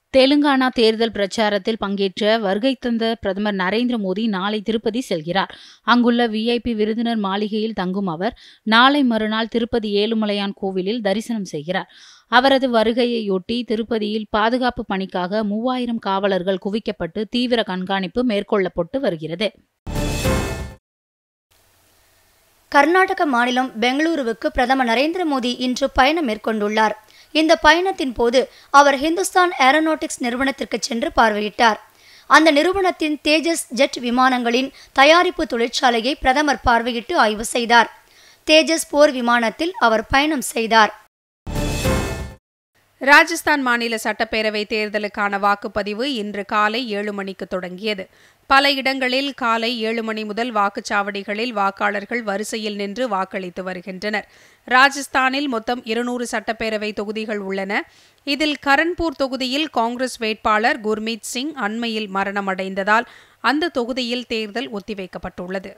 தெலுங்கானா தேர்தல் பிரச்சாரத்தில் பங்கேற்ற வருகை தந்த பிரதமர் நரேந்திர மோடி நாளை திருப்பதி செல்கிறார் அங்குள்ள விஐபி விருந்தினர் மாளிகையில் தங்கும் அவர் நாளை மறுநாள் திருப்பதி ஏழுமலையான் கோவிலில் தரிசனம் செய்கிறார் அவரது வருகையையொட்டி திருப்பதியில் பாதுகாப்பு பணிக்காக மூவாயிரம் காவலர்கள் குவிக்கப்பட்டு தீவிர கண்காணிப்பு மேற்கொள்ளப்பட்டு வருகிறது கர்நாடக மாநிலம் பெங்களூருவுக்கு பிரதமர் நரேந்திர மோடி இன்று பயணம் மேற்கொண்டுள்ளார் இந்த பயணத்தின் போது அவர் ஹிந்துஸ்தான் ஏரோநாட்டிக்ஸ் நிறுவனத்திற்கு சென்று பார்வையிட்டார் அந்த நிறுவனத்தின் தேஜஸ் ஜெட் விமானங்களின் தயாரிப்பு தொழிற்சாலையை பிரதமர் பார்வையிட்டு ஆய்வு செய்தார் தேஜஸ் போர் விமானத்தில் அவர் பயணம் செய்தார் ராஜஸ்தான் மாநில சட்டப்பேரவை தேர்தலுக்கான வாக்குப்பதிவு இன்று காலை ஏழு மணிக்கு தொடங்கியது பல இடங்களில் காலை ஏழு மணி முதல் வாக்குச்சாவடிகளில் வாக்காளர்கள் வரிசையில் நின்று வாக்களித்து வருகின்றனர் ராஜஸ்தானில் மொத்தம் இருநூறு சட்டப்பேரவை தொகுதிகள் உள்ளன இதில் கரன்பூர் தொகுதியில் காங்கிரஸ் வேட்பாளர் குர்மீத் சிங் அண்மையில் மரணமடைந்ததால் அந்த தொகுதியில் தேர்தல் ஒத்திவைக்கப்பட்டுள்ளது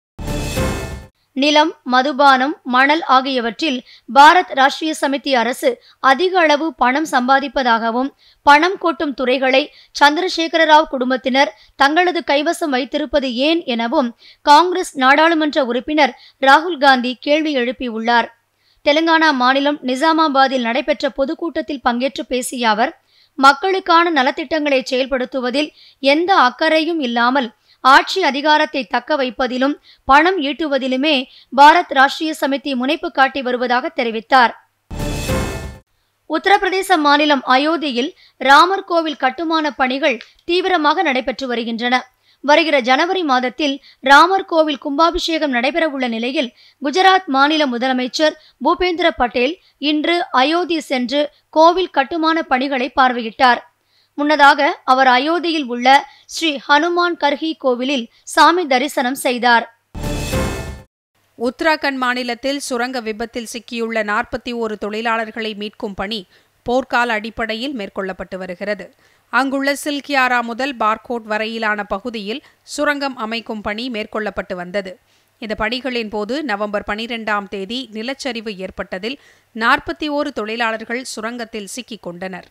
நிலம் மதுபானம் மணல் ஆகியவற்றில் பாரத் ராஷ்டிரிய சமிதி அரசு அதிக அளவு பணம் சம்பாதிப்பதாகவும் பணம் கொட்டும் துறைகளை சந்திரசேகர ராவ் குடும்பத்தினர் தங்களது கைவசம் வைத்திருப்பது ஏன் எனவும் காங்கிரஸ் நாடாளுமன்ற உறுப்பினர் ராகுல் காந்தி கேள்வி எழுப்பியுள்ளார் தெலுங்கானா மாநிலம் நிசாமாபாத்தில் நடைபெற்ற பொதுக்கூட்டத்தில் பங்கேற்று பேசிய அவர் மக்களுக்கான நலத்திட்டங்களை செயல்படுத்துவதில் எந்த அக்கறையும் இல்லாமல் ஆட்சி அதிகாரத்தை தக்க வைப்பதிலும் பணம் ஈட்டுவதிலுமே பாரத் ராஷ்டிரிய சமிதி முனைப்பு காட்டி வருவதாக தெரிவித்தார் உத்தரப்பிரதேச மாநிலம் அயோத்தியில் ராமர் கோவில் கட்டுமான பணிகள் தீவிரமாக நடைபெற்று வருகின்றன வருகிற ஜனவரி மாதத்தில் ராமர் கோவில் கும்பாபிஷேகம் நடைபெறவுள்ள நிலையில் குஜராத் மாநில முதலமைச்சர் பூபேந்திர பட்டேல் இன்று அயோத்தி சென்று கோவில் கட்டுமான பணிகளை பார்வையிட்டார் முன்னதாக அவர் அயோத்தியில் உள்ள ஸ்ரீ ஹனுமான் கர்ஹி கோவிலில் சாமி தரிசனம் செய்தார் உத்தராகண்ட் மாநிலத்தில் சுரங்க விபத்தில் சிக்கியுள்ள நாற்பத்தி ஓரு தொழிலாளர்களை மீட்கும் பணி போர்க்கால அடிப்படையில் மேற்கொள்ளப்பட்டு வருகிறது அங்குள்ள சில்கியாரா முதல் பார்கோட் வரையிலான பகுதியில் சுரங்கம் அமைக்கும் பணி மேற்கொள்ளப்பட்டு வந்தது இந்த பணிகளின் போது நவம்பர் பனிரெண்டாம் தேதி நிலச்சரிவு ஏற்பட்டதில் நாற்பத்தி ஓரு தொழிலாளர்கள் சுரங்கத்தில் சிக்கிக் கொண்டனர்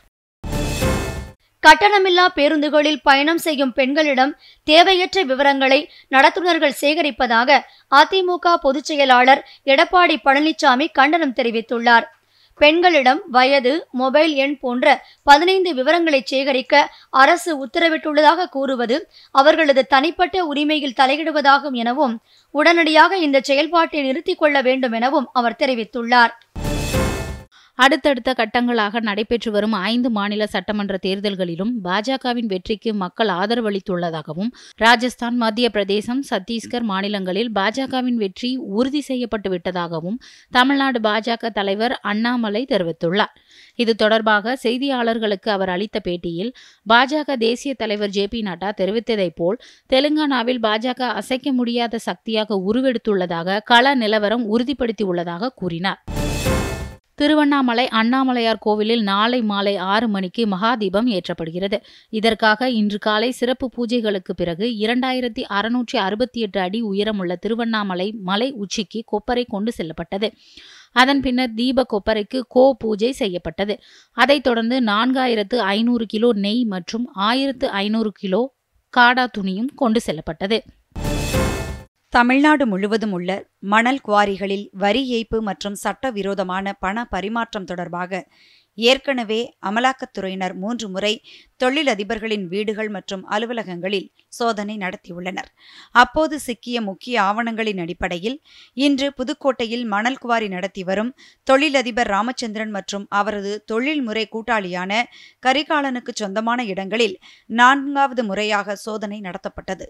கட்டணமில்லா பேருந்துகளில் பயணம் செய்யும் பெண்களிடம் தேவையற்ற விவரங்களை நடத்துனர்கள் சேகரிப்பதாக அதிமுக பொதுச் செயலாளர் எடப்பாடி பழனிசாமி கண்டனம் தெரிவித்துள்ளார் பெண்களிடம் வயது மொபைல் எண் போன்ற பதினைந்து விவரங்களை சேகரிக்க அரசு உத்தரவிட்டுள்ளதாக கூறுவது அவர்களது தனிப்பட்ட உரிமையில் தலையிடுவதாகும் எனவும் உடனடியாக இந்த செயல்பாட்டை நிறுத்திக் கொள்ள வேண்டும் எனவும் அவர் தெரிவித்துள்ளார் அடுத்தடுத்த கட்டங்களாக நடைபெற்று வரும் ஐந்து மாநில சட்டமன்ற தேர்தல்களிலும் பாஜகவின் வெற்றிக்கு மக்கள் ஆதரவளித்துள்ளதாகவும் ராஜஸ்தான் மத்திய பிரதேசம் சத்தீஸ்கர் மாநிலங்களில் பாஜகவின் வெற்றி உறுதி செய்யப்பட்டு விட்டதாகவும் தமிழ்நாடு பாஜக தலைவர் அண்ணாமலை தெரிவித்துள்ளார் இது தொடர்பாக செய்தியாளர்களுக்கு அவர் அளித்த பேட்டியில் பாஜக தேசிய தலைவர் ஜே பி நட்டா தெரிவித்ததைப் போல் தெலுங்கானாவில் பாஜக அசைக்க முடியாத சக்தியாக உருவெடுத்துள்ளதாக கள நிலவரம் உறுதிப்படுத்தியுள்ளதாக கூறினார் திருவண்ணாமலை அண்ணாமலையார் கோவிலில் நாளை மாலை ஆறு மணிக்கு மகாதீபம் ஏற்றப்படுகிறது இதற்காக இன்று காலை சிறப்பு பூஜைகளுக்கு பிறகு இரண்டாயிரத்தி அறுநூற்றி அறுபத்தி எட்டு அடி உயரமுள்ள திருவண்ணாமலை மலை உச்சிக்கு கொப்பரை கொண்டு செல்லப்பட்டது அதன் பின்னர் தீப கொப்பரைக்கு கோ பூஜை செய்யப்பட்டது அதைத் தொடர்ந்து நான்காயிரத்து ஐநூறு கிலோ நெய் மற்றும் ஆயிரத்து ஐநூறு கிலோ காடா துணியும் கொண்டு செல்லப்பட்டது தமிழ்நாடு முழுவதும் உள்ள மணல் குவாரிகளில் வரி ஏய்ப்பு மற்றும் சட்டவிரோதமான பண பரிமாற்றம் தொடர்பாக ஏற்கனவே அமலாக்கத்துறையினர் மூன்று முறை தொழிலதிபர்களின் வீடுகள் மற்றும் அலுவலகங்களில் சோதனை நடத்தியுள்ளனர் அப்போது சிக்கிய முக்கிய ஆவணங்களின் அடிப்படையில் இன்று புதுக்கோட்டையில் மணல் குவாரி நடத்தி வரும் தொழிலதிபர் ராமச்சந்திரன் மற்றும் அவரது தொழில்முறை கூட்டாளியான கரிகாலனுக்கு சொந்தமான இடங்களில் நான்காவது முறையாக சோதனை நடத்தப்பட்டது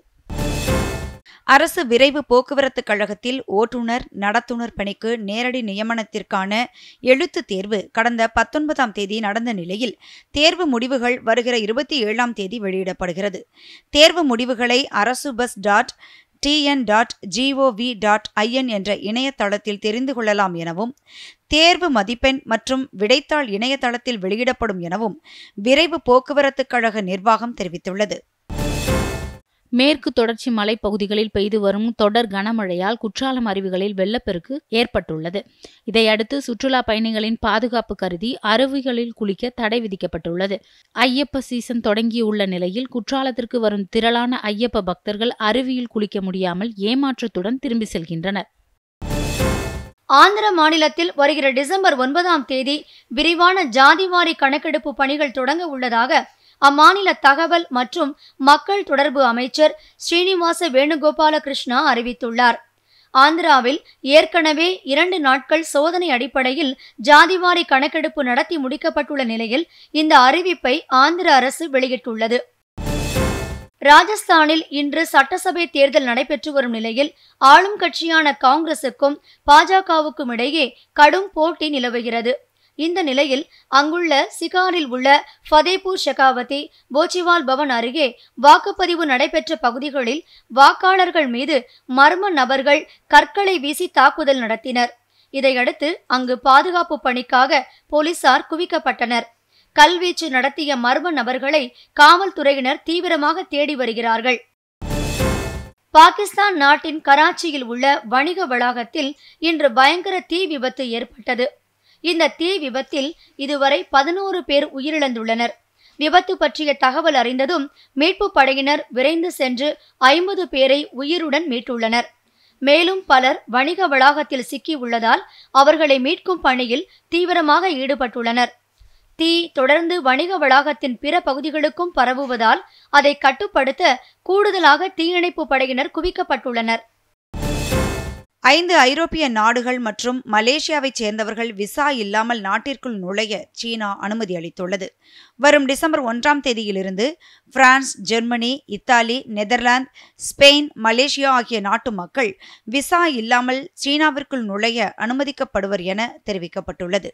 அரசு விரைவு போக்குவரத்து கழகத்தில் ஓட்டுநர் நடத்துனர் பணிக்கு நேரடி நியமனத்திற்கான எழுத்து தேர்வு கடந்த பத்தொன்பதாம் தேதி நடந்த நிலையில் தேர்வு முடிவுகள் வருகிற இருபத்தி ஏழாம் தேதி வெளியிடப்படுகிறது தேர்வு முடிவுகளை அரசு bus dot TN dot GOV dot IN என்ற இணையதளத்தில் தெரிந்து கொள்ளலாம் எனவும் தேர்வு மதிப்பெண் மற்றும் விடைத்தாள் இணையதளத்தில் வெளியிடப்படும் எனவும் விரைவு போக்குவரத்து கழக நிர்வாகம் தெரிவித்துள்ளது மேற்கு தொடர்ச்சி மலைப்பகுதிகளில் பெய்து வரும் தொடர் கனமழையால் குற்றாலம் அருவிகளில் வெள்ளப்பெருக்கு ஏற்பட்டுள்ளது இதையடுத்து சுற்றுலா பயணிகளின் பாதுகாப்பு கருதி அருவிகளில் குளிக்க தடை விதிக்கப்பட்டுள்ளது ஐயப்ப சீசன் தொடங்கியுள்ள நிலையில் குற்றாலத்திற்கு வரும் திரளான ஐயப்ப பக்தர்கள் அருவியில் குளிக்க முடியாமல் ஏமாற்றத்துடன் திரும்பி செல்கின்றனர் ஆந்திர மாநிலத்தில் வருகிற டிசம்பர் ஒன்பதாம் தேதி விரிவான ஜாதிவாரி கணக்கெடுப்பு பணிகள் தொடங்க உள்ளதாக அம்மாநில தகவல் மற்றும் மக்கள் தொடர்பு அமைச்சர் ஸ்ரீனிவாச வேணுகோபால கிருஷ்ணா அறிவித்துள்ளார் ஆந்திராவில் ஏற்கனவே இரண்டு நாட்கள் சோதனை அடிப்படையில் ஜாதிவாரி கணக்கெடுப்பு நடத்தி முடிக்கப்பட்டுள்ள நிலையில் இந்த அறிவிப்பை ஆந்திர அரசு வெளியிட்டுள்ளது ராஜஸ்தானில் இன்று சட்டசபை தேர்தல் நடைபெற்று வரும் நிலையில் ஆளும் கட்சியான காங்கிரசுக்கும் பாஜகவுக்கும் இடையே கடும் போட்டி நிலவுகிறது இந்த நிலையில் அங்குள்ள சிகாரில் உள்ள ஃபதேபூர் ஷெகாவதி போச்சிவால் பவன் அருகே வாக்குப்பதிவு நடைபெற்ற பகுதிகளில் வாக்காளர்கள் மீது மர்ம நபர்கள் கற்களை வீசி தாக்குதல் நடத்தினர் இதையடுத்து அங்கு பாதுகாப்பு பணிக்காக போலீசார் குவிக்கப்பட்டனர் கல்வீச்சு நடத்திய மர்ம நபர்களை காவல்துறையினர் தீவிரமாக தேடி வருகிறார்கள் பாகிஸ்தான் நாட்டின் கராச்சியில் உள்ள வணிக வளாகத்தில் இன்று பயங்கர தீ விபத்து ஏற்பட்டது இந்த தீ விபத்தில் இதுவரை பதினோரு பேர் உயிரிழந்துள்ளனர் விபத்து பற்றிய தகவல் அறிந்ததும் மீட்பு படையினர் விரைந்து சென்று ஐம்பது பேரை உயிருடன் மீட்டுள்ளனர் மேலும் பலர் வணிக வளாகத்தில் சிக்கி உள்ளதால் அவர்களை மீட்கும் பணியில் தீவிரமாக ஈடுபட்டுள்ளனர் தீ தொடர்ந்து வணிக வளாகத்தின் பிற பகுதிகளுக்கும் பரவுவதால் அதை கட்டுப்படுத்த கூடுதலாக தீயணைப்பு படையினர் குவிக்கப்பட்டுள்ளனர் ஐந்து ஐரோப்பிய நாடுகள் மற்றும் மலேசியாவைச் சேர்ந்தவர்கள் விசா இல்லாமல் நாட்டிற்குள் நுழைய சீனா அனுமதி அளித்துள்ளது வரும் டிசம்பர் ஒன்றாம் தேதியிலிருந்து France Germany Italy Netherlands Spain Malaysia ஆகிய நாட்டு மக்கள் விசா இல்லாமல் சீனாவிற்குள் நுழைய அனுமதிக்கப்படுவர் என தெரிவிக்கப்பட்டுள்ளது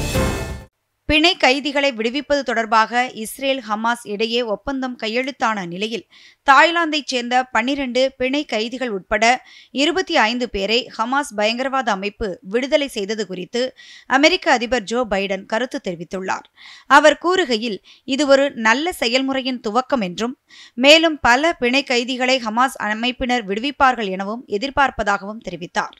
பிணை கைதிகளை விடுவிப்பது தொடர்பாக இஸ்ரேல் ஹமாஸ் இடையே ஒப்பந்தம் கையெழுத்தான நிலையில் தாய்லாந்தைச் சேர்ந்த பன்னிரண்டு பிணை கைதிகள் உட்பட இருபத்தி ஐந்து பேரை ஹமாஸ் பயங்கரவாத அமைப்பு விடுதலை செய்தது குறித்து அமெரிக்க அதிபர் ஜோ பைடன் கருத்து தெரிவித்துள்ளார் அவர் கூறுகையில் இது ஒரு நல்ல செயல்முறையின் துவக்கம் என்றும் மேலும் பல பிணை கைதிகளை ஹமாஸ் அமைப்பினர் விடுவிப்பார்கள் எனவும் எதிர்பார்ப்பதாகவும் தெரிவித்தார்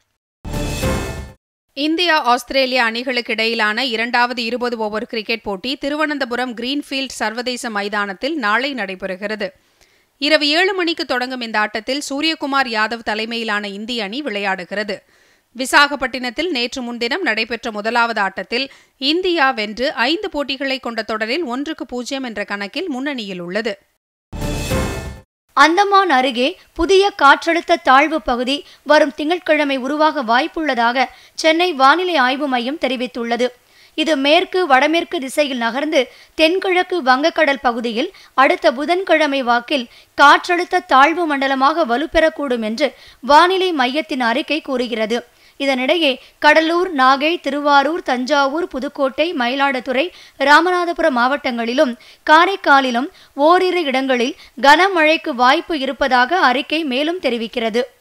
இந்தியா ஆஸ்திரேலியா அணிகளுக்கு இடையிலான இரண்டாவது இருபது ஓவர் கிரிக்கெட் போட்டி திருவனந்தபுரம் கிரீன்ஃபீல்ட் சர்வதேச மைதானத்தில் நாளை நடைபெறுகிறது இரவு ஏழு மணிக்கு தொடங்கும் இந்த ஆட்டத்தில் சூரியகுமார் யாதவ் தலைமையிலான இந்திய அணி விளையாடுகிறது விசாகப்பட்டினத்தில் நேற்று முன்தினம் நடைபெற்ற முதலாவது ஆட்டத்தில் இந்தியா வென்று ஐந்து போட்டிகளை கொண்ட தொடரில் ஒன்றுக்கு பூஜ்ஜியம் என்ற கணக்கில் முன்னணியில் உள்ளது அந்தமான் அருகே புதிய காற்றழுத்த தாழ்வு பகுதி வரும் திங்கட்கிழமை உருவாக வாய்ப்புள்ளதாக சென்னை வானிலை ஆய்வு மையம் தெரிவித்துள்ளது இது மேற்கு வடமேற்கு திசையில் நகர்ந்து தென்கிழக்கு வங்கக்கடல் பகுதியில் அடுத்த புதன்கிழமை வாக்கில் காற்றழுத்த தாழ்வு மண்டலமாக வலுப்பெறக்கூடும் என்று வானிலை மையத்தின் அறிக்கை கூறுகிறது இதனிடையே கடலூர் நாகை திருவாரூர் தஞ்சாவூர் புதுக்கோட்டை மயிலாடுதுறை ராமநாதபுரம் மாவட்டங்களிலும் காரைக்காலிலும் ஓரிரு இடங்களில் கனமழைக்கு வாய்ப்பு இருப்பதாக அறிக்கை மேலும் தெரிவிக்கிறது